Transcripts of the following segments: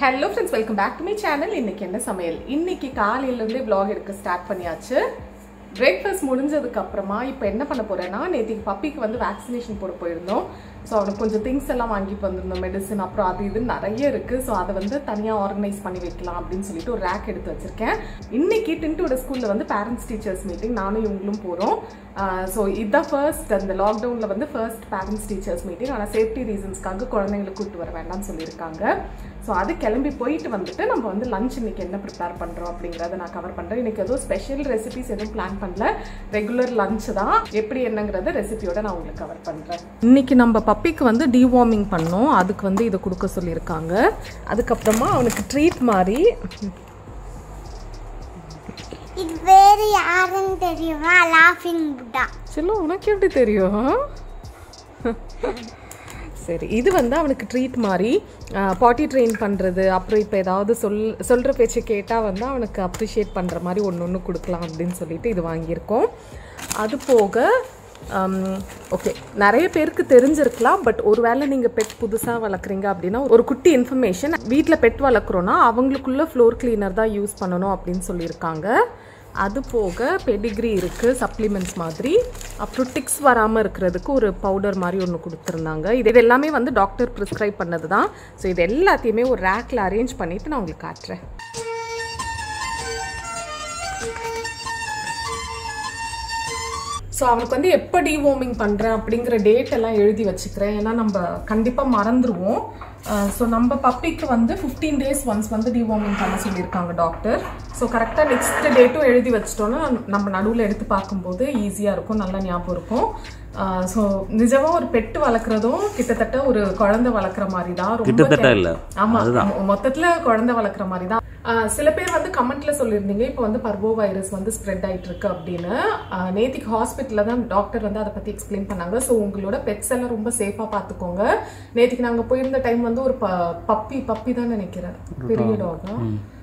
Hello friends welcome back to my channel இன்னைக்கு என்ன சமையல் இன்னைக்கு காலையிலேருந்தே vlog எடுக்க ஸ்டார்ட் பண்ணியாச்சு பிரேக்ஃபாஸ்ட் முடிஞ்சதுக்கு அப்புறமா இப்போ என்ன பண்ண போறேன்னா நேற்றுக்கு பப்பிக்கு வந்து வேக்சினேஷன் போட போயிருந்தோம் ஸோ அவனுக்கு கொஞ்சம் திங்ஸ் எல்லாம் வாங்கிட்டு வந்திருந்தோம் மெடிசன் அப்புறம் அது இது நிறைய இருக்கு ஸோ அதை வந்து தனியாக ஆர்கனைஸ் பண்ணி வைக்கலாம் அப்படின்னு சொல்லிட்டு ஒரு ரேக் எடுத்து வச்சிருக்கேன் இன்னைக்கு டின்ட்டோட ஸ்கூலில் வந்து பேரண்ட்ஸ் டீச்சர்ஸ் மீட்டிங் நானும் இவங்களும் போகிறோம் ஸோ இதுதான் ஃபர்ஸ்ட் அந்த லாக்டவுனில் வந்து ஃபர்ஸ்ட் பேரண்ட்ஸ் டீச்சர்ஸ் மீட்டிங் ஆனால் சேஃப்டி ரீசன்ஸ்க்காக குழந்தைங்களை கூப்பிட்டு வர வேண்டாம்னு சொல்லியிருக்காங்க ஸோ அது கிளம்பி போயிட்டு வந்துட்டு நம்ம வந்து லஞ்ச் இன்னைக்கு என்ன ப்ரிப்பேர் பண்ணுறோம் அப்படிங்கிறத நான் கவர் பண்ணுறேன் இன்னைக்கு எதுவும் ஸ்பெஷல் ரெசிபிஸ் எதுவும் பிளான் பண்ணல ரெகுலர் லஞ்ச் தான் எப்படி என்னங்கிறத ரெசிபியோட நான் உங்களுக்கு கவர் பண்ணுறேன் இன்னைக்கு நம்ம பப்பிக்கு வந்து டிவார்மிங் பண்ணோம் அதுக்கு வந்து இதை கொடுக்க சொல்லியிருக்காங்க அதுக்கப்புறமா அவனுக்கு ட்ரீட் மாதிரி இது வேறு யாருன்னு தெரியுமா லாஃபிங் புட்டா செல்லு உனக்கு எப்படி தெரியும் சரி இது வந்து அவனுக்கு ட்ரீட் மாதிரி பாட்டி ட்ரெயின் பண்ணுறது அப்புறம் இப்போ ஏதாவது சொல் சொல்கிற பேச்சு கேட்டால் வந்து அவனுக்கு அப்ரிஷியேட் பண்ணுற மாதிரி ஒன்று ஒன்று கொடுக்கலாம் அப்படின்னு சொல்லிட்டு இது வாங்கியிருக்கோம் அது போக ஓகே நிறைய பேருக்கு தெரிஞ்சிருக்கலாம் பட் ஒருவேளை நீங்கள் பெட் புதுசாக வளர்க்குறீங்க அப்படின்னா ஒரு குட்டி இன்ஃபர்மேஷன் வீட்டில் பெட் வளர்க்குறோன்னா அவங்களுக்குள்ள ஃப்ளோர் கிளீனர் தான் யூஸ் பண்ணணும் அப்படின்னு சொல்லியிருக்காங்க அது போக பெடிகிரி இருக்குது சப்ளிமெண்ட்ஸ் மாதிரி அப்புறம் டிக்ஸ் வராமல் இருக்கிறதுக்கு ஒரு பவுடர் மாதிரி ஒன்று கொடுத்துருந்தாங்க இது இது எல்லாமே வந்து டாக்டர் ப்ரிஸ்கிரைப் பண்ணது தான் ஸோ இது எல்லாத்தையுமே ஒரு ரேக்கில் அரேஞ்ச் பண்ணிவிட்டு நான் உங்களுக்கு காட்டுறேன் ஸோ அவனுக்கு வந்து எப்போ டிவோமிங் பண்ணுறேன் அப்படிங்கிற டேட் எல்லாம் எழுதி வச்சுக்கிறேன் ஏன்னா நம்ம கண்டிப்பாக மறந்துடுவோம் ஸோ நம்ம பப்பிக்கு வந்து ஃபிஃப்டீன் டேஸ் ஒன்ஸ் வந்து டிவார்மிங் பண்ண சொல்லியிருக்காங்க டாக்டர் ஸோ கரெக்டாக நெக்ஸ்ட் டேட்டும் எழுதி வச்சிட்டோன்னா நம்ம நடுவில் எடுத்து பார்க்கும்போது ஈஸியாக இருக்கும் நல்லா ஞாபகம் இருக்கும் ஸோ நிஜமாக ஒரு பெட்டு வளர்க்குறதும் கிட்டத்தட்ட ஒரு குழந்தை வளர்க்குற மாதிரி தான் ரொம்ப கிட்டத்தட்ட இல்ல ஆமா மொ- மொத்தத்துல குழந்தை வளர்க்குற மாதிரி தான் ஆஹ் சில பேர் வந்து கமெண்ட்ல சொல்லியிருந்தீங்க இப்போ வந்து பர்போ வைரஸ் வந்து ஸ்ப்ரெட் ஆயிட்டு இருக்கு அப்படின்னு ஆஹ் நேத்திக்கு ஹாஸ்பிட்டல்ல தான் டாக்டர் வந்து அதை பத்தி எக்ஸ்பிளைன் பண்ணாங்க ஸோ உங்களோட பெட்ஸ் எல்லாம் ரொம்ப சேஃபா பாத்துக்கோங்க நேத்திக்கு நாங்க போயிருந்த டைம் வந்து ஒரு பப்பி பப்பி தான் நினைக்கிறேன் பெரிய டாகா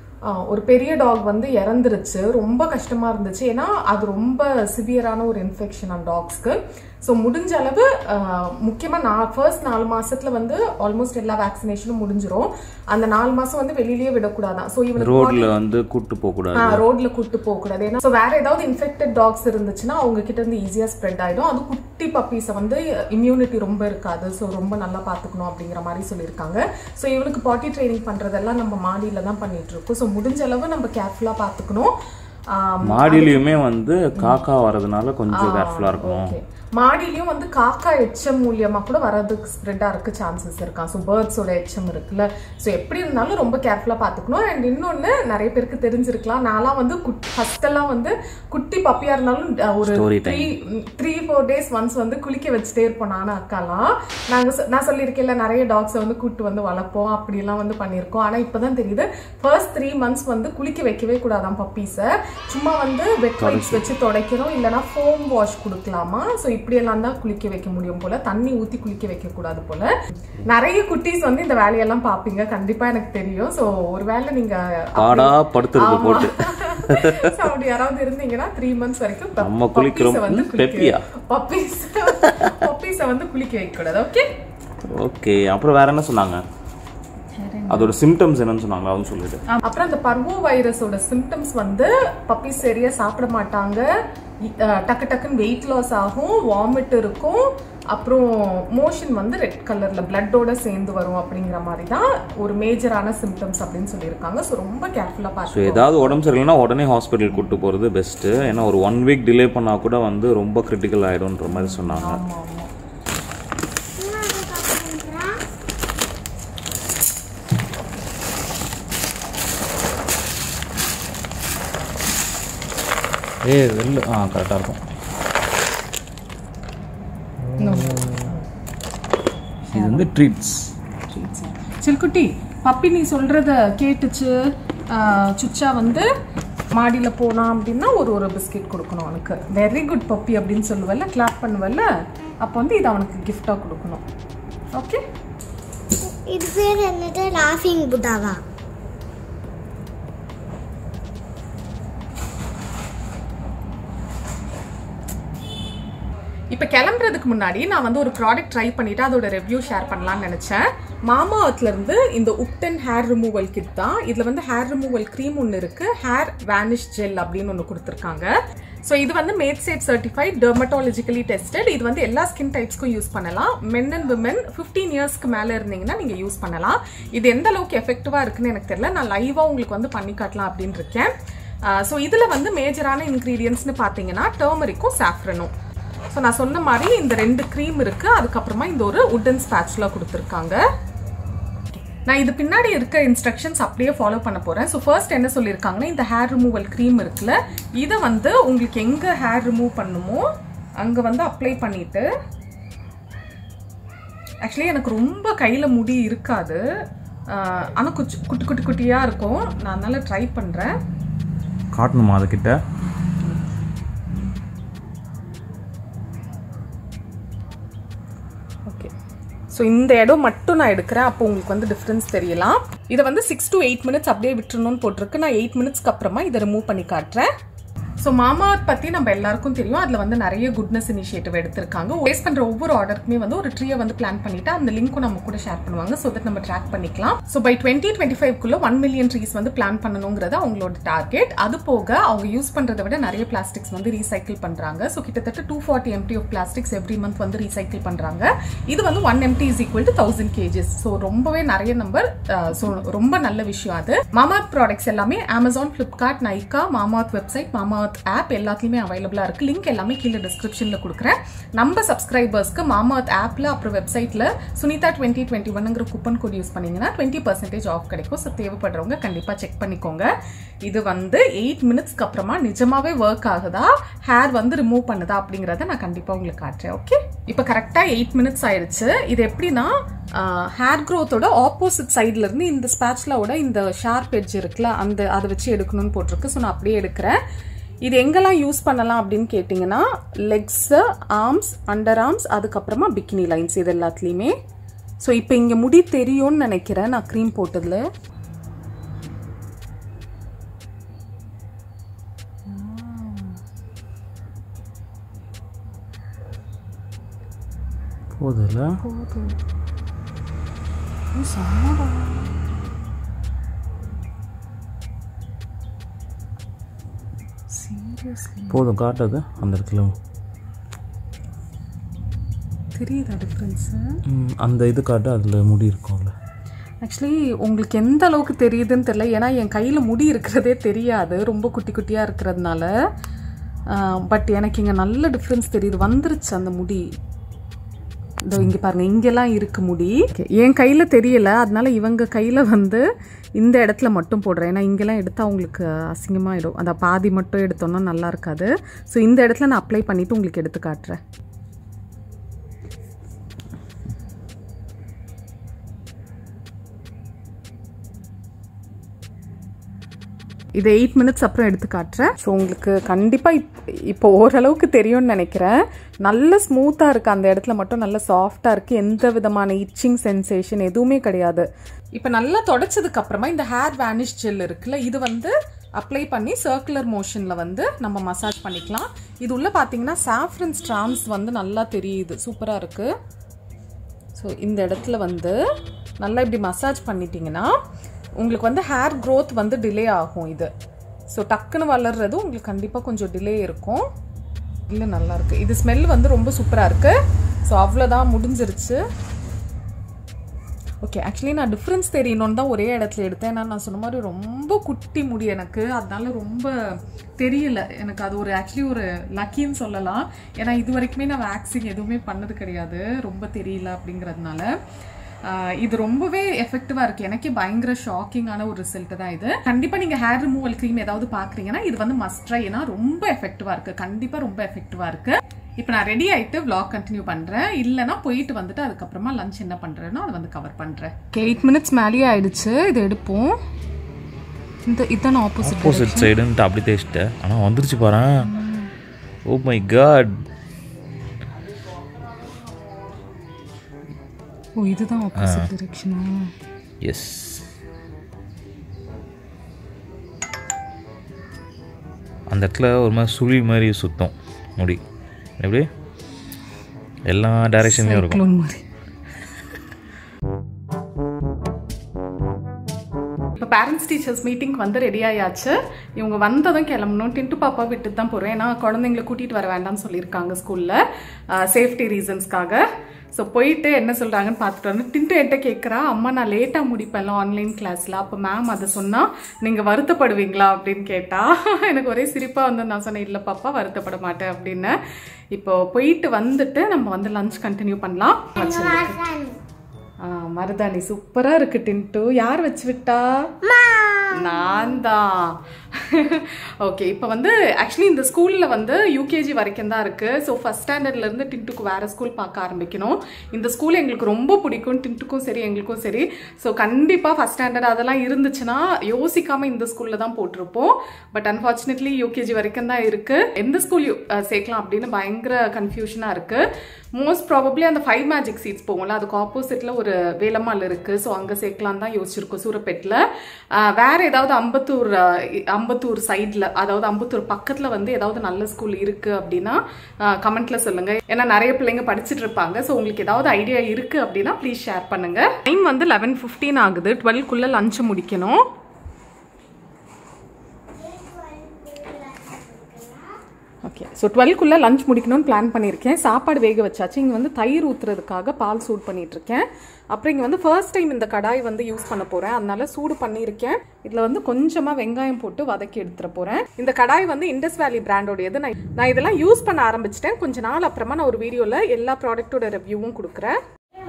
ஒரு பெரிய டாக் வந்து இறந்துருச்சு ரொம்ப கஷ்டமா இருந்துச்சு ஏன்னா அது ரொம்ப சிவியரான ஒரு இன்ஃபெக்ஷன் அந்த டாக்ஸ்க்கு ஸோ முடிஞ்ச அளவு ஆஹ், முக்கியமா நான் ஃபர்ஸ்ட் நாலு மாசத்துல வந்து ஆல்மோஸ்ட் எல்லா வேக்சினேஷனும் முடிஞ்சிரும் அந்த நாலு மாசம் வந்து வெளியிலேயே விடக்கூடாதான் ஸோ இவனுக்கு ரோட்ல வந்து கூட்டு போக கூடாது ரோட்ல கூட்டு போக கூடாது ஏன்னா so வேற ஏதாவது இன்ஃபெக்டட் டாக்ஸ் இருந்துச்சுன்னா அவங்க கிட்ட இருந்து ஈஸியா ஸ்ப்ரெட் ஆயிடும் அது குட்டி பப்பீஸை வந்து இம்யூனிட்டி ரொம்ப இருக்காது ஸோ ரொம்ப நல்லா பாத்துக்கணும் அப்படிங்கிற மாதிரி சொல்லியிருக்காங்க ஸோ இவனுக்கு பாட்டி ட்ரைனிங் பண்றதெல்லாம் நம்ம மாடியில தான் பண்ணிட்டு இருக்கோம் ஸோ முடிஞ்ச அளவு நம்ம கேர்ஃபுல்லா பாத்துக்கணும் ஆம், மாடியிலயுமே வந்து காக்கா வர்றதுனால கொஞ்சம் கேர்ஃபுல்லா இருக்கணும் Okay. மாடியிலயும் வந்து காக்கா எச்சம் மூலியமா கூட வரதுக்கு ஸ்ப்ரெட் ஆகிறதுக்கு சான்சஸ் இருக்கான் ஸோ பேர்ட்ஸோட எச்சம் இருக்குல்ல ஸோ எப்படி இருந்தாலும் ரொம்ப கேர்ஃபுல்லா பார்த்துக்கணும் அண்ட் இன்னொன்னு நிறைய பேருக்கு தெரிஞ்சிருக்கலாம் நான்லாம் வந்து ஃபர்ஸ்ட் எல்லாம் வந்து குட்டி பப்பியா இருந்தாலும் அஹ், ஒரு Story time. Three three four days once வந்து குளிக்க வச்சுட்டே இருப்போம் நானும் அக்காலாம் நாங்க சொ- நான் சொல்லியிருக்கேன்ல நிறைய டாக்ஸை வந்து கூட்டு வந்து வளர்ப்போம் அப்படிலாம் வந்து பண்ணியிருக்கோம் ஆனா இப்பதான் தெரியுது ஃபர்ஸ்ட் த்ரீ மந்த்ஸ் வந்து குளிக்க வைக்கவே கூடாதாம் பப்பீஸை சும்மா வந்து வெட் வைப்ஸ் வச்சு துடைக்கணும் இல்லைன்னா ஃபோம் வாஷ் கொடுக்கலாமா ஸோ இப்படியெல்லாம் தான் குளிக்க வைக்க முடியும் போல தண்ணி ஊத்தி குளிக்க வைக்க கூடாது போல நிறைய குட்டீஸ் வந்து இந்த வேலையெல்லாம் பாப்பீங்க கண்டிப்பா எனக்கு தெரியும் ஸோ ஒருவேளை நீங்க பாடா படுத்துருக்கு ஆமா. போட்டு So, அப்படி யாராவது இருந்தீங்கன்னா த்ரீ மந்த்ஸ் வரைக்கும் பப்- நம்ம குளிக்கிறோம். puppies-அ வந்து ம், குளிக்க- பெப்பியா? puppies- puppies-அ வந்து குளிக்க வைக்க கூடாது ஓகே ஓகே அப்புறம் வேற என்ன சொன்னாங்க அதோட சிம்டம்ஸ் என்னன்னு சொன்னாங்க அதுவும் சொல்லிட்டு அப்புறம் அந்த பர்வோ வைரஸோட சிம்டம்ஸ் வந்து பப்பீஸ் சரியா சாப்பிட மாட்டாங்க இ- அஹ், டக்கு டக்குன்னு வெயிட் லாஸ் ஆகும் வாமிட் இருக்கும் அப்புறம் மோஷன் வந்து ரெட் கலர்ல பிளட்டோட சேர்ந்து வரும் அப்படிங்கிற மாதிரி தான் ஒரு மேஜரான சிம்டம்ஸ் அப்படின்னு சொல்லியிருக்காங்க ஸோ ரொம்ப கேர்ஃபுல்லா ஸோ பார்த்து ஏதாவது உடம்பு சரியில்லைன்னா உடனே ஹாஸ்பிட்டல் கூட்டு போகிறது பெஸ்ட்டு ஏன்னா ஒரு ஒன் வீக் டிலே பண்ணால் கூட வந்து ரொம்ப கிரிட்டிக்கல் ஆகிடும்ன்ற மாதிரி சொன்னாங்க ஆமா ஆமா ஏ வெளில ஆ கரெக்டாக இருக்கும் இது வந்து ட்ரீட்ஸ் சில்குட்டி பப்பி நீ சொல்றத கேட்டுச்சு ஆஹ், சுச்சா வந்து மாடியில போனான் அப்படின்னா ஒரு ஒரு பிஸ்கெட் கொடுக்கணும் அவனுக்கு வெரி குட் பப்பி அப்படின்னு சொல்லுவல்ல கிளாப் பண்ணுவல்ல அப்போ வந்து இது அவனுக்கு gift-ஆ கொடுக்கணும் ஓகே இது பேர் என்னது லாஃபிங் புட்டாவா இப்போ கிளம்புறதுக்கு முன்னாடி நான் வந்து ஒரு ப்ராடக்ட் ட்ரை பண்ணிட்டு அதோட ரிவ்யூ ஷேர் பண்ணலாம்னு நினச்சேன் மாமா இருந்து இந்த உப்டன் ஹேர் ரிமூவல் கிட் தான் இதுல வந்து ஹேர் ரிமூவல் க்ரீம் ஒன்று இருக்கு ஹேர் வேனிஷ் ஜெல் அப்படின்னு ஒன்று கொடுத்துருக்காங்க ஸோ இது வந்து made safe certified dermatologically tested இது வந்து எல்லா ஸ்கின் டைப்ஸ்க்கும் யூஸ் பண்ணலாம் மென் அண்ட் விமன் ஃபிஃப்டீன் இயர்ஸ்க்கு மேலே இருந்தீங்கன்னா நீங்கள் யூஸ் பண்ணலாம் இது எந்த அளவுக்கு எஃபெக்டிவாக இருக்குன்னு எனக்கு தெரியல நான் லைவாக உங்களுக்கு வந்து பண்ணி காட்டலாம் அப்படின்னு இருக்கேன் ஸோ இதில் வந்து மேஜரான இன்க்ரீடியன்ட்ஸ்னு பார்த்தீங்கன்னா டர்மரிக்கும் சாஃப்ரனும் ஸோ நான் சொன்ன மாதிரி இந்த ரெண்டு க்ரீம் இருக்கு அதுக்கப்புறமா இந்த ஒரு உட்டன் ஸ்பேட்ச்ல கொடுத்துருக்காங்க நான் இது பின்னாடி இருக்க இன்ஸ்ட்ரக்ஷன்ஸ் அப்படியே ஃபாலோ பண்ண போறேன் ஸோ ஃபர்ஸ்ட் என்ன சொல்லியிருக்காங்கன்னா இந்த ஹேர் ரிமூவல் க்ரீம் இருக்குல்ல இதை வந்து உங்களுக்கு எங்க ஹேர் ரிமூவ் பண்ணுமோ அங்க வந்து அப்ளை பண்ணிட்டு ஆக்சுவலி எனக்கு ரொம்ப கையில முடி இருக்காது ஆஹ் ஆனா குச்சி குட்டி குட்டி குட்டியா இருக்கும் நான் அதனால ட்ரை பண்றேன் காட்டணுமா அதுக்கிட்ட ஓகே ஸோ இந்த இடம் மட்டும் நான் எடுக்கிறேன் அப்போ உங்களுக்கு வந்து டிஃப்ரென்ஸ் தெரியலாம் இதை வந்து சிக்ஸ் டு எயிட் மினிட்ஸ் அப்படியே விட்டுறணும்னு போட்டிருக்கு நான் எயிட் மினிட்ஸ்க்கு அப்புறமா இதை ரிமூவ் பண்ணி காட்டுறேன் ஸோ மாமா பற்றி நம்ம எல்லாருக்கும் தெரியும் அதில் வந்து நிறைய குட்னஸ் இனிஷியேட்டிவ் எடுத்திருக்காங்க வேஸ்ட் பண்ணுற ஒவ்வொரு ஆர்டருக்குமே வந்து ஒரு ட்ரீயை வந்து பிளான் பண்ணிட்டு அந்த லிங்க்கும் நம்ம கூட ஷேர் பண்ணுவாங்க ஸோ தட் நம்ம ட்ராக் பண்ணிக்கலாம் ஸோ பை டுவெண்ட்டி டுவெண்ட்டி ஃபைவ்க்குள்ள ஒன் மில்லியன் ட்ரீஸ் வந்து பிளான் பண்ணணுங்கிறது அவங்களோட டார்கெட் அது போக அவங்க யூஸ் பண்ணுறதை விட நிறைய பிளாஸ்டிக்ஸ் வந்து ரீசைக்கிள் பண்ணுறாங்க ஸோ கிட்டத்தட்ட two forty MT of plastics every month வந்து ரீசைக்கிள் பண்ணுறாங்க இது வந்து one MT is equal to thousand kgs so ரொம்பவே நிறைய நம்பர் ஸோ ரொம்ப நல்ல விஷயம் அது மாமாத் ப்ராடக்ட்ஸ் எல்லாமே Amazon Flipkart Nykaa Mamaearth website Mamaearth app எல்லாத்துலேயுமே அவைலபிளாக இருக்குது லிங்க் எல்லாமே கீழே டிஸ்கிரிப்ஷனில் கொடுக்குறேன் நம்ம சப்ஸ்கிரைபர்ஸ்க்கு மாமாத் ஆப்பில் அப்புறம் வெப்சைட்டில் சுனிதா டுவெண்ட்டி டுவெண்ட்டி ஒன்னுங்கிற கூப்பன் கோட் யூஸ் பண்ணீங்கன்னா டுவெண்ட்டி பர்சன்டேஜ் ஆஃப் கிடைக்கும் ஸோ தேவைப்படுறவங்க கண்டிப்பாக செக் பண்ணிக்கோங்க இது வந்து எயிட் மினிட்ஸ்க்கு அப்புறமா நிஜமாவே ஒர்க் ஆகுதா ஹேர் வந்து ரிமூவ் பண்ணுதா அப்படிங்கிறத நான் கண்டிப்பாக உங்களுக்கு காட்டுறேன் ஓகே இப்போ கரெக்டாக எயிட் மினிட்ஸ் ஆயிடுச்சு இது எப்படின்னா ஹேர் க்ரோத்தோட ஆப்போசிட் சைட்ல இருந்து இந்த ஸ்பேட்ச்லாவோட இந்த ஷார்ப் எட்ஜ் இருக்குல்ல அந்த அதை வச்சு எடுக்கணும்னு போட்டிருக்கு ஸோ நான் அப்படியே எடுக்கிறேன் இது எங்கெல்லாம் யூஸ் பண்ணலாம் அப்படின்னு கேட்டிங்கன்னா லெக்ஸு ஆர்ம்ஸ் அண்டர் ஆர்ம்ஸ் அதுக்கப்புறமா பிக்கினி லைன்ஸ் இது எல்லாத்துலேயுமே ஸோ இப்போ இங்கே முடி தெரியும்னு நினைக்கிறேன் நான் க்ரீம் போட்டதில் போதில்ல போதும் காட்டாது அந்த இடத்துல தெரியுதா டிஃப்ரென்ஸு ம், அந்த இது காட்டு அதில் முடி இருக்கும்ல ஆக்சுவலி உங்களுக்கு எந்த அளவுக்கு தெரியுதுன்னு தெரியல ஏன்னா என் கையில் முடி இருக்கிறதே தெரியாது ரொம்ப குட்டி குட்டியாக இருக்கிறதுனால பட் எனக்கு இங்கே நல்ல டிஃப்ரென்ஸ் தெரியுது வந்துருச்சு அந்த முடி இதோ இங்கே பாருங்க இங்கெல்லாம் இருக்கு முடி என் கையில் தெரியல அதனால இவங்க கையில் வந்து இந்த இடத்துல மட்டும் போடுறேன் ஏன்னா இங்கெல்லாம் எடுத்தால் அவங்களுக்கு அசிங்கமாயிடும் அந்த பாதி மட்டும் எடுத்தோம்னா நல்லா இருக்காது ஸோ இந்த இடத்துல நான் அப்ளை பண்ணிவிட்டு உங்களுக்கு எடுத்து காட்டுறேன் இது எயிட் மினிட்ஸ் அப்புறம் எடுத்து காட்டுறேன் ஸோ உங்களுக்கு கண்டிப்பாக இப் இப்போ ஓரளவுக்கு தெரியும்னு நினைக்கிறேன் நல்ல ஸ்மூத்தாக இருக்குது அந்த இடத்துல மட்டும் நல்ல சாஃப்டாக இருக்குது எந்த விதமான இச்சிங் சென்சேஷன் எதுவுமே கிடையாது இப்போ நல்லா தொடச்சதுக்கு அப்புறமா இந்த ஹேர் வேனிஷ் ஜெல் இருக்குல்ல இது வந்து அப்ளை பண்ணி சர்க்குலர் மோஷனில் வந்து நம்ம மசாஜ் பண்ணிக்கலாம் இது உள்ள பார்த்தீங்கன்னா சாஃப்ரன் ஸ்ட்ராம்ஸ் வந்து நல்லா தெரியுது சூப்பராக இருக்குது ஸோ இந்த இடத்துல வந்து நல்லா இப்படி மசாஜ் பண்ணிட்டீங்கன்னா உங்களுக்கு வந்து ஹேர் growth வந்து டிலே ஆகும் இது ஸோ டக்குன்னு வளர்றது உங்களுக்கு கண்டிப்பாக கொஞ்சம் டிலே இருக்கும் இல்லை நல்லா இருக்கு இது ஸ்மெல் வந்து ரொம்ப சூப்பராக இருக்கு ஸோ அவ்வளோதான் முடிஞ்சிருச்சு ஓகே ஆக்சுவலி நான் டிஃப்ரென்ஸ் தெரியணும்னு தான் ஒரே இடத்துல எடுத்தேன் ஏன்னா நான் சொன்ன மாதிரி ரொம்ப குட்டி முடி எனக்கு அதனால ரொம்ப தெரியல எனக்கு அது ஒரு ஆக்சுவலி ஒரு லக்கின்னு சொல்லலாம் ஏன்னா இது வரைக்குமே நான் வேக்சின் எதுவுமே பண்ணது கிடையாது ரொம்ப தெரியல அப்படிங்கிறதுனால ஆஹ் இது ரொம்பவே எஃபெக்டிவா இருக்கு எனக்கே பயங்கர ஷாக்கிங்கான ஒரு ரிசல்ட் தான் இது கண்டிப்பா நீங்க ஹேர் ரிமூவல் க்ரீம் ஏதாவது பாக்குறீங்கன்னா இது வந்து மஸ்ட் ட்ரை ஏன்னா ரொம்ப எஃபெக்டிவா இருக்கு கண்டிப்பா ரொம்ப எஃபெக்டிவா இருக்கு இப்போ நான் ரெடி ஆயிட்டு vlog கண்டினியூ பண்றேன் இல்லைன்னா போயிட்டு வந்துட்டு அதுக்கப்புறமா லஞ்ச் என்ன பண்றேனோ அதை வந்து கவர் பண்றேன் எயிட் மினிட்ஸ் மேலேயே ஆயிடுச்சு இதை எடுப்போம் இந்த இதான் ஆப்போசிட் ஆப்போசிட் சைடுன்ட்டு அப்படி தேய்ச்சிட்டேன் ஆனால் வந்துருச்சு பாரு ஓ மை காட் ஓ இதுதான் ஆப்போசிட் டிரெக்ஷனா எஸ் அந்த இடத்துல ஒரு மாதிரி சுழி மாதிரி சுத்தம் முடி எப்படி எல்லா டைரெக்ஷன்லேயும் இருக்கும் க்ளோன் மாதிரி பேரண்ட்ஸ் டீச்சர்ஸ் மீட்டிங் வந்து ரெடி ஆயாச்சு இவங்க வந்ததும் கிளம்பணும் டின்ட்டு பாப்பா விட்டு தான் போகிறேன் ஏன்னா குழந்தைங்களை கூட்டிகிட்டு வர வேண்டாம்னு சொல்லியிருக்காங்க ஸ்கூலில் சேஃப்டி ரீசன்ஸ்க்காக ஸோ போயிட்டு என்ன சொல்கிறாங்கன்னு பார்த்துட்டு வந்து டின்ட்டு என்கிட்ட கேட்குறா அம்மா நான் லேட்டாக முடிப்பேன்ல ஆன்லைன் கிளாஸில் அப்போ மேம் அதை சொன்னால் நீங்கள் வருத்தப்படுவீங்களா அப்படின்னு கேட்டா எனக்கு ஒரே சிரிப்பாக வந்து நான் சொன்னேன் இல்லை பாப்பா வருத்தப்பட மாட்டேன் அப்படின்னு இப்போ போயிட்டு வந்துட்டு நம்ம வந்து லஞ்ச் கண்டினியூ பண்ணலாம் ஆ, மருதாணி சூப்பரா இருக்கு டின்ட்டு யார் வச்சு விட்டா நான் தான் ஓகே இப்போ வந்து ஆக்சுவலி இந்த ஸ்கூலில் வந்து யூகேஜி வரைக்கும் தான் இருக்குது ஸோ ஃபஸ்ட் ஸ்டாண்டர்ட்லேருந்து டின்ட்டுக்கு வேறு ஸ்கூல் பார்க்க ஆரம்பிக்கணும் இந்த ஸ்கூல் எங்களுக்கு ரொம்ப பிடிக்கும் டின்ட்டுக்கும் சரி எங்களுக்கும் சரி ஸோ கண்டிப்பாக ஃபஸ்ட் ஸ்டாண்டர்ட் அதெல்லாம் இருந்துச்சுன்னா யோசிக்காமல் இந்த ஸ்கூலில் தான் போட்டிருப்போம் பட் அன்ஃபார்ச்சுனேட்லி யூகேஜி வரைக்கும் தான் இருக்குது எந்த ஸ்கூல் சேர்க்கலாம் அப்படின்னு பயங்கர கன்ஃபியூஷனாக இருக்குது மோஸ்ட் ப்ராபப்ளி அந்த ஃபைவ் மேஜிக் சீட்ஸ் போகும்ல அதுக்கு ஆப்போசிட்டில் ஒரு வேலம்மாள் இருக்குது ஸோ அங்கே சேர்க்கலாம் தான் யோசிச்சிருக்கோம் சூரப்பேட்டில் வேறு ஏதாவது அம்பத்தூர் அஹ், அம்பத்தூர் சைடில் அதாவது அம்பத்தூர் பக்கத்தில் வந்து ஏதாவது நல்ல ஸ்கூல் இருக்குது அப்படின்னா கமெண்ட்டில் சொல்லுங்கள் ஏன்னா நிறைய பிள்ளைங்க படிச்சுட்டு இருப்பாங்க ஸோ உங்களுக்கு ஏதாவது ஐடியா இருக்குது அப்படின்னா ப்ளீஸ் ஷேர் பண்ணுங்கள் டைம் வந்து லெவன் ஃபிஃப்டீன் ஆகுது டுவெல்க்குள்ளே லஞ்சு முடிக்கணும் ஓகே ஸோ டுவெல்க்குள்ளே லஞ்ச் முடிக்கணும்னு பிளான் பண்ணியிருக்கேன் சாப்பாடு வேக வச்சாச்சு இங்கே வந்து தயிர் ஊற்றுறதுக்காக பால் சூடு பண்ணிட்டு இருக்கேன் அப்புறம் இங்கே வந்து ஃபர்ஸ்ட் டைம் இந்த கடாய் வந்து யூஸ் பண்ண போகிறேன் அதனால சூடு பண்ணியிருக்கேன் இதில் வந்து கொஞ்சமாக வெங்காயம் போட்டு வதக்கி எடுத்துட போகிறேன் இந்த கடாய் வந்து இண்டஸ் வேலி பிராண்டோடையது நான் நான் இதெல்லாம் யூஸ் பண்ண ஆரம்பிச்சிட்டேன் கொஞ்ச நாள் அப்புறமா நான் ஒரு வீடியோவில் எல்லா ப்ராடக்ட்டோட ரிவ்யூவும் கொடுக்குறேன்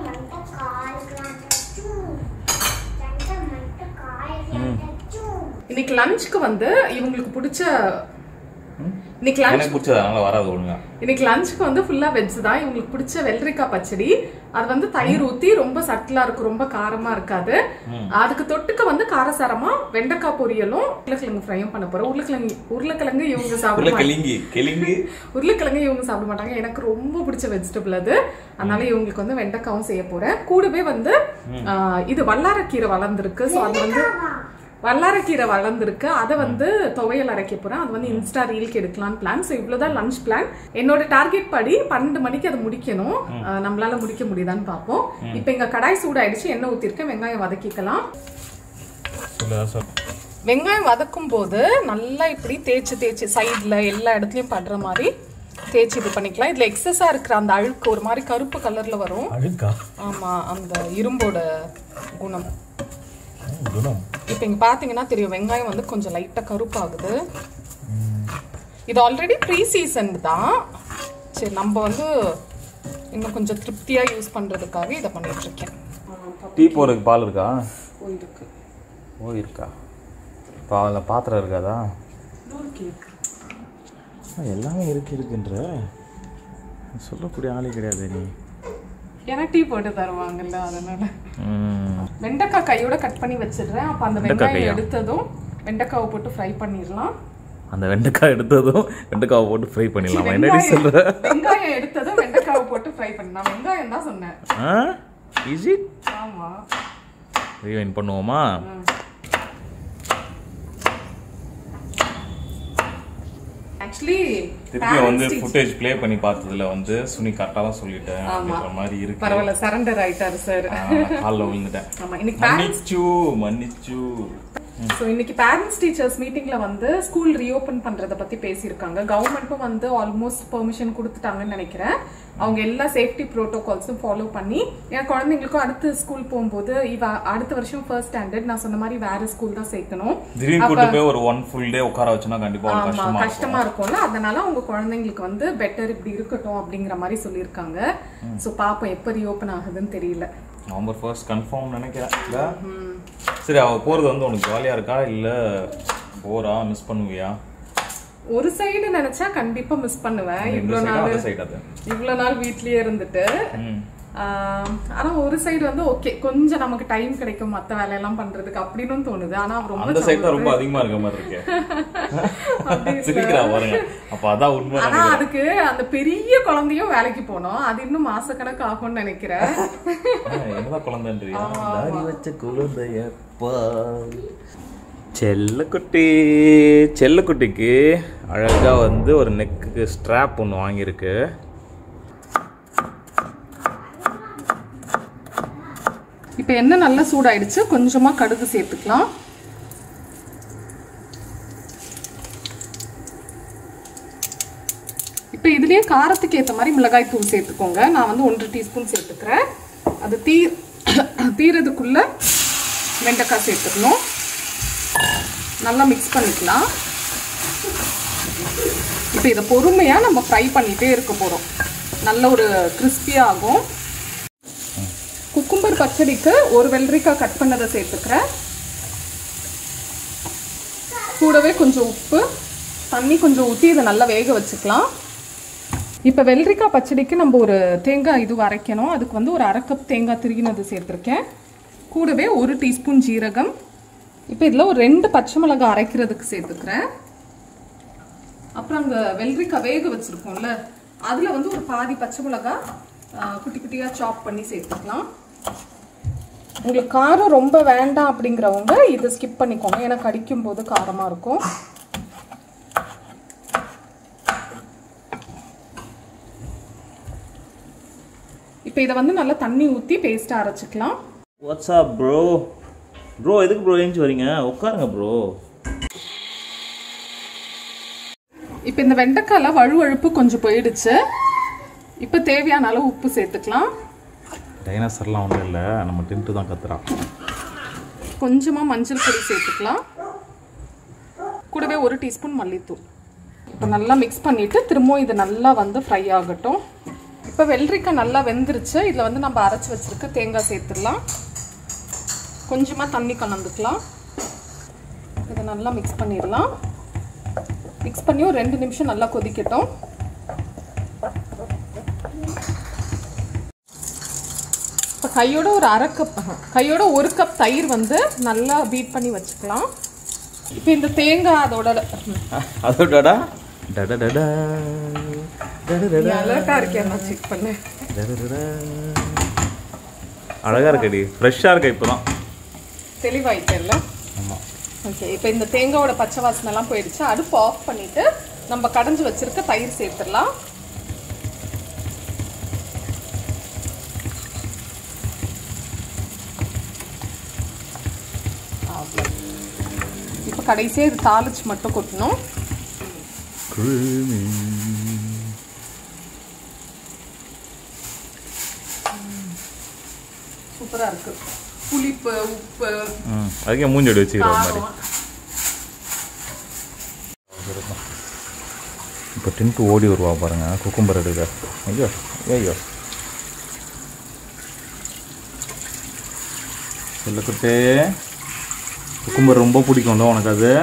இன்னைக்கு லஞ்சுக்கு வந்து இவங்களுக்கு பிடிச்ச இன்னைக்கு லஞ்ச் எனக்கு பிடிச்சது அதனால வராது ஒழுங்கா இன்னைக்கு லஞ்சுக்கு வந்து ஃபுல்லா வெஜ் தான் இவங்களுக்கு பிடிச்ச வெள்ளரிக்காய் பச்சடி அது வந்து தயிர் ஊத்தி ரொம்ப சட்டிலா இருக்கும் ரொம்ப காரமா இருக்காது அதுக்கு தொட்டுக்க வந்து காரசாரமா வெண்டைக்காய் பொரியலும் உருளைக்கிழங்கு ஃப்ரையும் பண்ண போறோம் உருளைக்கிழங்கு உருளைக்கிழங்கு இவங்க சாப்பிட உள்ள மாட்டாங்க. கிளிங்கி கிளிங்கி உருளைக்கிழங்கு இவங்க சாப்பிட மாட்டாங்க எனக்கு ரொம்ப பிடிச்ச வெஜிடபிள் அது அதனால இவங்களுக்கு வந்து வெண்டைக்காவும் செய்ய போறேன் கூடவே வந்து ஆஹ், இது வல்லாரக்கீரை வளர்ந்துருக்கு ஸோ அது வந்து வல்லாரக்கீரை வளர்ந்துருக்கு அதை வந்து துவையல் அரைக்க போறேன் அது வந்து இன்ஸ்டா ரீல்க்கு எடுக்கலாம்னு பிளான் ஸோ இவ்வளவுதான் லஞ்ச் பிளான் என்னோட டார்கெட் படி பன்னெண்டு மணிக்கு அதை முடிக்கணும் ஆஹ், நம்மளால முடிக்க முடியுதான்னு பார்ப்போம் இப்போ இங்க கடாய் சூடாயிடுச்சு எண்ணெய் ஊத்திருக்கேன் வெங்காயம் வதக்கிக்கலாம் சொல்லுதா சொல் வெங்காயம் வதக்கும் போது நல்லா இப்படி தேய்ச்சி தேய்ச்சி சைடில் எல்லா இடத்துலையும் படுற மாதிரி தேய்ச்சி இது பண்ணிக்கலாம் இதில் எக்ஸஸாக இருக்கிற அந்த அழுக்கு ஒரு மாதிரி கருப்பு கலரில் வரும் அழுக்கா ஆமாம் அந்த இரும்போட குணம் குணம் இப்போ இங்கே பார்த்தீங்கன்னா தெரியும் வெங்காயம் வந்து கொஞ்சம் லைட்டாக கருப்பாகுது இது ஆல்ரெடி ப்ரீ சீசன் தான் சரி நம்ம வந்து இன்னும் கொஞ்சம் திருப்தியாக யூஸ் பண்ணுறதுக்காக இதை பண்ணிட்டு இருக்கேன் டீ போறதுக்கு பால் இருக்கா இருக்கு ஓ இருக்கா இப்போ அதில் பாத்திரம் இருக்காதா ஆ, எல்லாமே இருக்கு இருக்குன்ற சொல்லக்கூடிய ஆளே கிடையாது நீ ஏன்னா டீ போட்டு தருவாங்கல்ல அதனால ம். வெண்டைக்காய் கையோட கட் பண்ணி வச்சிடுறேன் அப்போ அந்த வெண்டைக்காய் வெங்காயம் கையா? எடுத்ததும் வெண்டைக்காவை போட்டு ஃப்ரை பண்ணிடலாம் அந்த வெண்டைக்காய் எடுத்ததும் வெண்டைக்காவை போட்டு ஃப்ரை பண்ணிடலாம் என்னடி வெங்காயம் சொல்ற வெங்காயம் எடுத்ததும் வெண்டைக்காவை போட்டு ஃப்ரை பண்ணலாம் வெங்காயம் தான் சொன்னேன் ஆ ஈஸி ஆமா ரீவைன் பண்ணுவோமா ஆக்சுவலி திருப்பி வந்து ஃபுட்டேஜ் ப்ளே பண்ணி பார்த்ததுல வந்து சுனி கரெக்டாக தான் சொல்லிட்டேன் அப்படின்ற மாதிரி இருக்கு பரவாயில்ல சரண்டர் ஆயிட்டாரு சார் ஆ, கால்ல விழுந்துட்டேன் ஆமா இன்னைக்கு மன்னிச்சு மன்னிச்சு ஸோ இன்னைக்கு பேரண்ட்ஸ் டீச்சர்ஸ் மீட்டிங்ல வந்து ஸ்கூல் ரீஓபன் பண்றத பத்தி பேசியிருக்காங்க கவர்மெண்ட்டும் வந்து ஆல்மோஸ்ட் பெர்மிஷன் கொடுத்துட்டாங்கன்னு நினைக்கிறேன் அவங்க எல்லா சேஃப்டி ப்ரோட்டோகால்ஸும் ஃபாலோ பண்ணி என் குழந்தைங்களுக்கும் அடுத்து ஸ்கூல் போகும்போது இவ அடுத்த வருஷம் ஃபர்ஸ்ட் ஸ்டாண்டர்ட் நான் சொன்ன மாதிரி வேற ஸ்கூல் தான் சேர்க்கணும் திடீர்னு கூட்டு போய் ஒரு ஒன் ஃபுல் டே உட்கார வச்சோன்னா கண்டிப்பா ஒரு ஆமா கஷ்டமா இருக்கும் கஷ்டமா இருக்கும்ல அதனால உங்க குழந்தைங்களுக்கு வந்து பெட்டர் இப்படி இருக்கட்டும் அப்படிங்கிற மாதிரி சொல்லியிருக்காங்க ஸோ பாப்போம் எப்போ ரீஓபன் ஆகுதுன்னு தெரியல நவம்பர் ஃபர்ஸ்ட் கன்ஃபார்ம் நினைக்கிறேன் இல்ல சரி அவ போறது வந்து உனக்கு ஜாலியா இருக்கா இல்ல போரா மிஸ் பண்ணுவியா ஒரு சைடு நினைச்சா கண்டிப்பா மிஸ் பண்ணுவேன் இந்த இவ்வளவு சைடு நாள் அந்த சைடு அது இவ்வளவு நாள் வீட்லயே இருந்துட்டு ம். ஆஹ் ஆனா ஒரு சைடு வந்து ஓகே கொஞ்சம் நமக்கு டைம் கிடைக்கும் மத்த வேலையெல்லாம் பண்றதுக்கு அப்படின்னு தோணுது ஆனா ரொம்ப அந்த சைடு தான் ரொம்ப அதிகமா இருக்க மாதிரி இருக்கு சிரிக்கிறா பாருங்க அப்ப அதான் உண்மை ஆனா அதுக்கு அந்த பெரிய குழந்தையும் வேலைக்கு போனோம் அது இன்னும் மாசக்கணக்கு ஆகும்னு நினைக்கிறேன் ஆ, என்னதான் குழந்தைன்றியா தாடி வச்ச குழந்தையப்பா செல்லக்குட்டி செல்லக்குட்டிக்கு அழகா வந்து ஒரு நெக்குக்கு ஸ்ட்ராப் ஒன்று வாங்கியிருக்கு இப்போ எண்ணெய் நல்லா சூடாயிடுச்சு கொஞ்சமா கடுகு சேர்த்துக்கலாம் இப்போ இதுலயே காரத்துக்கு ஏற்ற மாதிரி மிளகாய் தூள் சேர்த்துக்கோங்க நான் வந்து ஒன்றரை டீஸ்பூன் சேர்த்துக்கிறேன் அது தீ தீரதுக்குள்ள வெண்டைக்காய் சேர்த்துக்கணும் நல்லா மிக்ஸ் பண்ணிக்கலாம் இப்போ இதை பொறுமையாக நம்ம ஃப்ரை பண்ணிகிட்டே இருக்க போகிறோம் நல்ல ஒரு கிறிஸ்பியாக ஆகும் குக்கும்பர் பச்சடிக்கு ஒரு வெள்ளரிக்காய் கட் பண்ணதை சேர்த்துக்கிறேன் கூடவே கொஞ்சம் உப்பு தண்ணி கொஞ்சம் ஊற்றி இதை நல்லா வேக வச்சுக்கலாம் இப்போ வெள்ளரிக்காய் பச்சடிக்கு நம்ம ஒரு தேங்காய் இது அரைக்கணும் அதுக்கு வந்து ஒரு அரை கப் தேங்காய் திருகினது சேர்த்துருக்கேன் கூடவே ஒரு டீஸ்பூன் ஜீரகம் இப்போ இதில் ஒரு ரெண்டு பச்சை மிளகாய் அரைக்கிறதுக்கு சேர்த்துக்கிறேன் அப்புறம் அங்கே வெள்ளரிக்காய் வேக வச்சுருக்கோம்ல அதில் வந்து ஒரு பாதி பச்சை மிளகாய் ஆ, குட்டி குட்டியாக சாப் பண்ணி சேர்த்துக்கலாம் உங்களுக்கு காரம் ரொம்ப வேண்டாம் அப்படிங்கிறவங்க இதை ஸ்கிப் பண்ணிக்கோங்க ஏன்னா கடிக்கும் போது காரமாக இருக்கும் இப்போ இதை வந்து நல்லா தண்ணி ஊற்றி பேஸ்ட்டாக அரைச்சிக்கலாம் வாட்ஸ் அப் ப்ரோ ப்ரோ எதுக்கு ப்ரோ ஏஞ்சி வரீங்க உட்காருங்க ப்ரோ இப்போ இந்த வெண்டைக்காயில் வழுவழுப்பு கொஞ்சம் போயிடுச்சு இப்போ தேவையான அளவு உப்பு சேர்த்துக்கலாம் டைனாசர்லாம் ஒன்றும் இல்லை நம்ம டென்ட்டு தான் கத்துறான் கொஞ்சமாக மஞ்சள் பொடி சேர்த்துக்கலாம் கூடவே ஒரு டீஸ்பூன் மல்லித்தூள் இப்போ நல்லா மிக்ஸ் பண்ணிவிட்டு திரும்பவும் இது நல்லா வந்து ஃப்ரை ஆகட்டும் இப்போ வெள்ளரிக்காய் நல்லா வெந்துருச்சு இதில் வந்து நம்ம அரைச்சி வச்சிருக்க தேங்காய் சேர்த்துடலாம் கொஞ்சமாக தண்ணி கலந்துக்கலாம் இதை நல்லா மிக்ஸ் பண்ணிடலாம் மிக்ஸ் பண்ணி ஒரு ரெண்டு நிமிஷம் நல்லா கொதிக்கட்டும் இப்போ கையோட ஒரு அரை கப் கையோட ஒரு கப் தயிர் வந்து நல்லா பீட் பண்ணி வச்சுக்கலாம் இப்போ இந்த தேங்காய் அதோட அதோடடா டடடடா டடடடா அழகா இருக்கேன் நான் செக் பண்ணேன் டடடடா. அழகா இருக்கடி ஃப்ரெஷ்ஷாக இருக்க இப்போ தான் தெளிவாயிட்டேன்ல ஆமாம் ஓகே இப்போ இந்த தேங்காயோட பச்சை வாசனைலாம் போயிடுச்சு அடுப்பு ஆஃப் பண்ணிட்டு நம்ம கடைஞ்சி வச்சிருக்க தயிர் சேர்த்துடலாம் இப்போ கடைசியாக இது தாளிச்சு மட்டும் கொட்டணும் சூப்பராக இருக்கு புளிப்பு உப்பு ம் அதுக்கே மூஞ்சடி வச்சுக்கிற மாதிரி காரம் இப்போ டின்ட்டு ஓடி வருவா பாருங்க குக்கும்பர் எடுக்க ஐயோ ஐயோ சொல்லுக்குட்டே குக்கும்பர் ரொம்ப பிடிக்கும்ல உனக்கு அது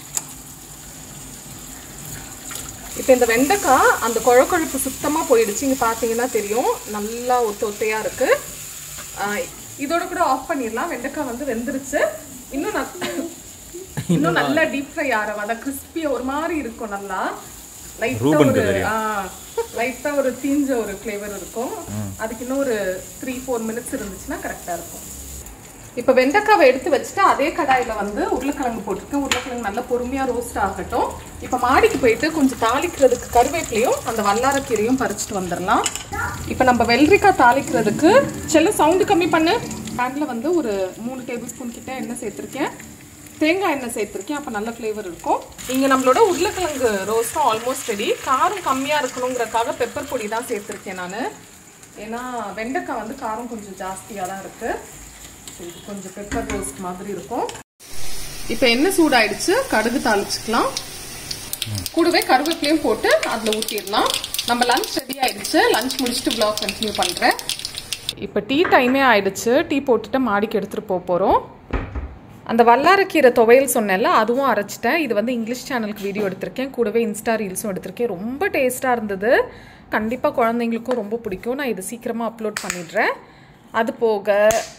இப்போ இந்த வெண்டைக்காய் அந்த குழக்கொழுப்பு சுத்தமாக போயிடுச்சு இங்கே பார்த்தீங்கன்னா தெரியும் நல்லா ஒத்த ஒத்தையாக இருக்கு ஆஹ் இதோட கூட ஆஃப் பண்ணிடலாம் வெண்டைக்காய் வந்து வெந்துருச்சு இன்னும் நல்- இன்னும் நல்லா டீப் ஃப்ரை ஆற வர கிறிஸ்பியாக ஒரு மாதிரி இருக்கும் நல்லா லைட்டாக ரூபனுக்கு ஒரு தெரியும். லைட்டாக ஒரு தீஞ்ச ஒரு ஃப்ளேவர் இருக்கும் அதுக்கு இன்னும் ஒரு த்ரீ ஃபோர் மினிட்ஸ் இருந்துச்சுன்னா கரெக்டாக இருக்கும் இப்போ வெண்டைக்காவை எடுத்து வச்சுட்டு அதே கடாயில் வந்து உருளைக்கிழங்கு போட்டுருக்கு உருளைக்கிழங்கு நல்லா பொறுமையாக ரோஸ்ட் ஆகட்டும் இப்போ மாடிக்கு போயிட்டு கொஞ்சம் தாளிக்கிறதுக்கு கருவேப்பிலையும் அந்த வல்லாரக்கீரையும் பறிச்சுட்டு வந்துடலாம் இப்போ நம்ம வெள்ளரிக்காய் தாளிக்கிறதுக்கு செல்ல சவுண்டு கம்மி பண்ணு பேனில் வந்து ஒரு மூணு டேபிள் ஸ்பூன் கிட்ட எண்ணெய் சேர்த்துருக்கேன் தேங்காய் எண்ணெய் சேர்த்துருக்கேன் அப்போ நல்ல ஃப்ளேவர் இருக்கும் இங்கே நம்மளோட உருளைக்கிழங்கு ரோஸ்ட்டும் ஆல்மோஸ்ட் ரெடி காரம் கம்மியாக இருக்கணுங்கிறதுக்காக பெப்பர் பொடி தான் சேர்த்துருக்கேன் நான் ஏன்னா வெண்டைக்காய் வந்து காரம் கொஞ்சம் ஜாஸ்தியாக தான் இருக்குது இது கொஞ்சம் பெப்பர் ரோஸ்ட் மாதிரி இருக்கும் இப்போ என்ன சூடாயிடுச்சு கடுகு தாளிச்சுக்கலாம் கூடவே கருவேப்பிலையும் போட்டு அதில் ஊற்றிடலாம் நம்ம லஞ்ச் ரெடி ஆயிடுச்சு லஞ்ச் முடிச்சுட்டு vlog கண்டினியூ பண்ணுறேன் இப்போ டீ டைமே ஆயிடுச்சு டீ போட்டுட்டு மாடிக்கு எடுத்துகிட்டு போக போகிறோம் அந்த வல்லாரக்கீரை துவையல் சொன்னேன்ல அதுவும் அரைச்சிட்டேன் இது வந்து இங்கிலீஷ் சேனலுக்கு வீடியோ எடுத்திருக்கேன் கூடவே இன்ஸ்டா ரீல்ஸும் எடுத்திருக்கேன் ரொம்ப டேஸ்ட்டாக இருந்தது கண்டிப்பாக குழந்தைங்களுக்கும் ரொம்ப பிடிக்கும் நான் இது சீக்கிரமாக அப்லோட் பண்ணிடுறேன் அது போக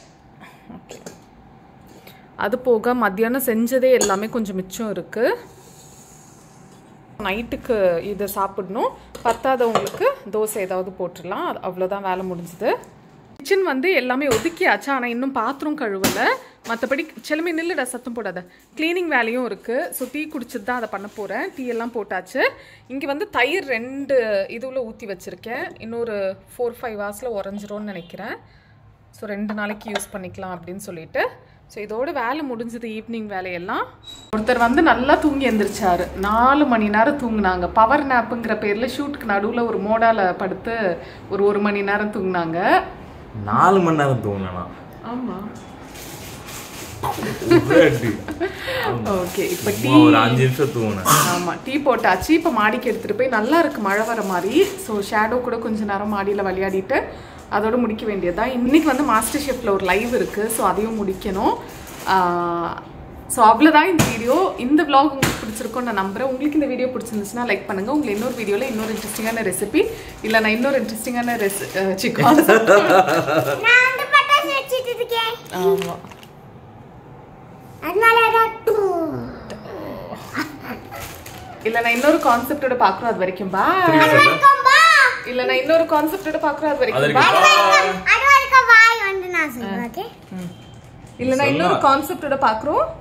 அது போக மத்தியானம் செஞ்சதே எல்லாமே கொஞ்சம் மிச்சம் இருக்குது நைட்டுக்கு இதை சாப்பிடணும் பத்தாதவங்களுக்கு தோசை ஏதாவது போட்டுடலாம் அது அவ்வளோதான் வேலை முடிஞ்சுது கிச்சன் வந்து எல்லாமே ஒதுக்கியாச்சு ஆனால் இன்னும் பாத்திரம் கழுவலை மற்றபடி செலுமே நில்லுடா சத்தம் போடாத க்ளீனிங் வேலையும் இருக்குது ஸோ டீ குடிச்சிட்டு தான் அதை பண்ண போகிறேன் டீ எல்லாம் போட்டாச்சு இங்கே வந்து தயிர் ரெண்டு இதுவில் ஊற்றி வச்சுருக்கேன் இன்னொரு ஃபோர் ஃபைவ் ஹவர்ஸில் உறைஞ்சிரும்னு நினைக்கிறேன் ஸோ ரெண்டு நாளைக்கு யூஸ் பண்ணிக்கலாம் அப்படின்னு சொல்லிட்டு ஸோ இதோட வேலை முடிஞ்சது ஈவினிங் வேலையெல்லாம் ஒருத்தர் வந்து நல்லா தூங்கி எந்திரிச்சாரு நாலு மணி நேரம் தூங்குனாங்க பவர் நேப்புங்கிற பேரில் ஷூட்டுக்கு நடுவில் ஒரு மோடால படுத்து ஒரு ஒரு மணி நேரம் தூங்குனாங்க நாலு மணி நேரம் தூங்கினா ஆமாம் ஓகே இப்போ டீ ஒரு அஞ்சு நிமிஷம் தூங்கினேன் ஆமா டீ போட்டாச்சு இப்போ மாடிக்கு எடுத்துட்டு போய் நல்லா இருக்கு மழை வர மாதிரி ஸோ ஷேடோ கூட கொஞ்ச நேரம் மாடியில் விளையாடிட்டு அதோட முடிக்க வேண்டியதுதான் இன்னைக்கு வந்து மாஸ்டர் ஷெஃப்ல ஒரு லைவ் இருக்கு ஸோ அதையும் முடிக்கணும் ஸோ அவ்வளோதான் இந்த வீடியோ இந்த vlog உங்களுக்கு பிடிச்சிருக்கும் நான் நம்புறேன் உங்களுக்கு இந்த வீடியோ பிடிச்சிருந்துச்சுன்னா லைக் பண்ணுங்க உங்களை இன்னொரு வீடியோவில் இன்னொரு இன்ட்ரெஸ்டிங்கான ரெசிபி இல்லை நான் இன்னொரு இன்ட்ரெஸ்டிங்கான ரெசி சிக்கன் நான் வந்து பட்டாசு வச்சிட்டு இருக்கேன் ஆமாம் அதனால தான் டூ. இல்லை நான் இன்னொரு கான்செப்டோட பார்க்குறோம் அது வரைக்கும் பா வணக்கம் பா. இல்லை நான் இன்னொரு கான்செப்டோட பார்க்குறோம் அது அது வரைக்கும் பா வரைக்கும் அது வரைக்கும் வாய் வந்து நான் சொல்றேன் ஓகே இல்ல நான் இன்னொரு கான்செப்டோட பாக்குறோம்